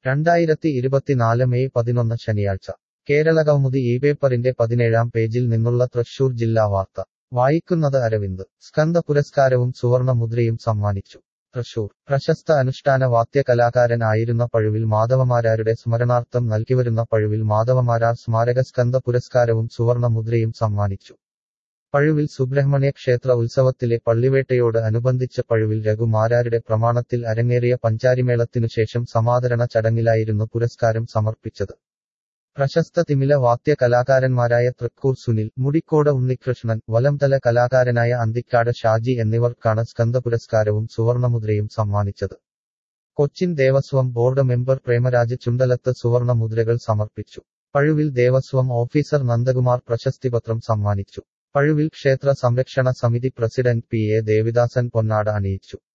രണ്ടായിരത്തി ഇരുപത്തിനാല് മെയ് പതിനൊന്ന് ശനിയാഴ്ച കേരള കൗമുദി ഈ പേപ്പറിന്റെ പതിനേഴാം പേജിൽ നിന്നുള്ള തൃശൂർ ജില്ലാ വാർത്ത വായിക്കുന്നത് അരവിന്ദ് സ്കന്ദ പുരസ്കാരവും സുവർണ മുദ്രയും സമ്മാനിച്ചു തൃശൂർ പ്രശസ്ത അനുഷ്ഠാന വാദ്യ കലാകാരൻ ആയിരുന്ന പഴുവിൽ മാധവമാരാരുടെ സ്മരണാർത്ഥം നൽകിവരുന്ന പഴുവിൽ മാധവമാരാർ സ്മാരക സ്കന്ദ പുരസ്കാരവും സുവർണ മുദ്രയും സമ്മാനിച്ചു പഴുവിൽ സുബ്രഹ്മണ്യ ക്ഷേത്ര ഉത്സവത്തിലെ പള്ളിവേട്ടയോട് അനുബന്ധിച്ച് പഴുവിൽ രഘുമാരാരുടെ പ്രമാണത്തിൽ അരങ്ങേറിയ പഞ്ചാരിമേളത്തിനുശേഷം സമാദരണ ചടങ്ങിലായിരുന്നു പുരസ്കാരം സമർപ്പിച്ചത് പ്രശസ്ത തിമില വാദ്യ കലാകാരന്മാരായ തൃക്കൂർ സുനിൽ മുടിക്കോട് ഉണ്ണികൃഷ്ണൻ വലംതല കലാകാരനായ അന്തിക്കാട് ഷാജി എന്നിവർക്കാണ് സ്കന്ദ പുരസ്കാരവും സുവർണമുദ്രയും സമ്മാനിച്ചത് Cochin Devaswom board member Premaraj Chundalath സുവർണ മുദ്രകൾ സമർപ്പിച്ചു പഴുവിൽ ദേവസ്വം ഓഫീസർ നന്ദകുമാർ പ്രശസ്തിപത്രം സമ്മാനിച്ചു പഴുവിൽ ക്ഷേത്ര സംരക്ഷണ സമിതി പ്രസിഡന്റ് പി എ ദേവിദാസൻ പൊന്നാട അണിയിച്ചു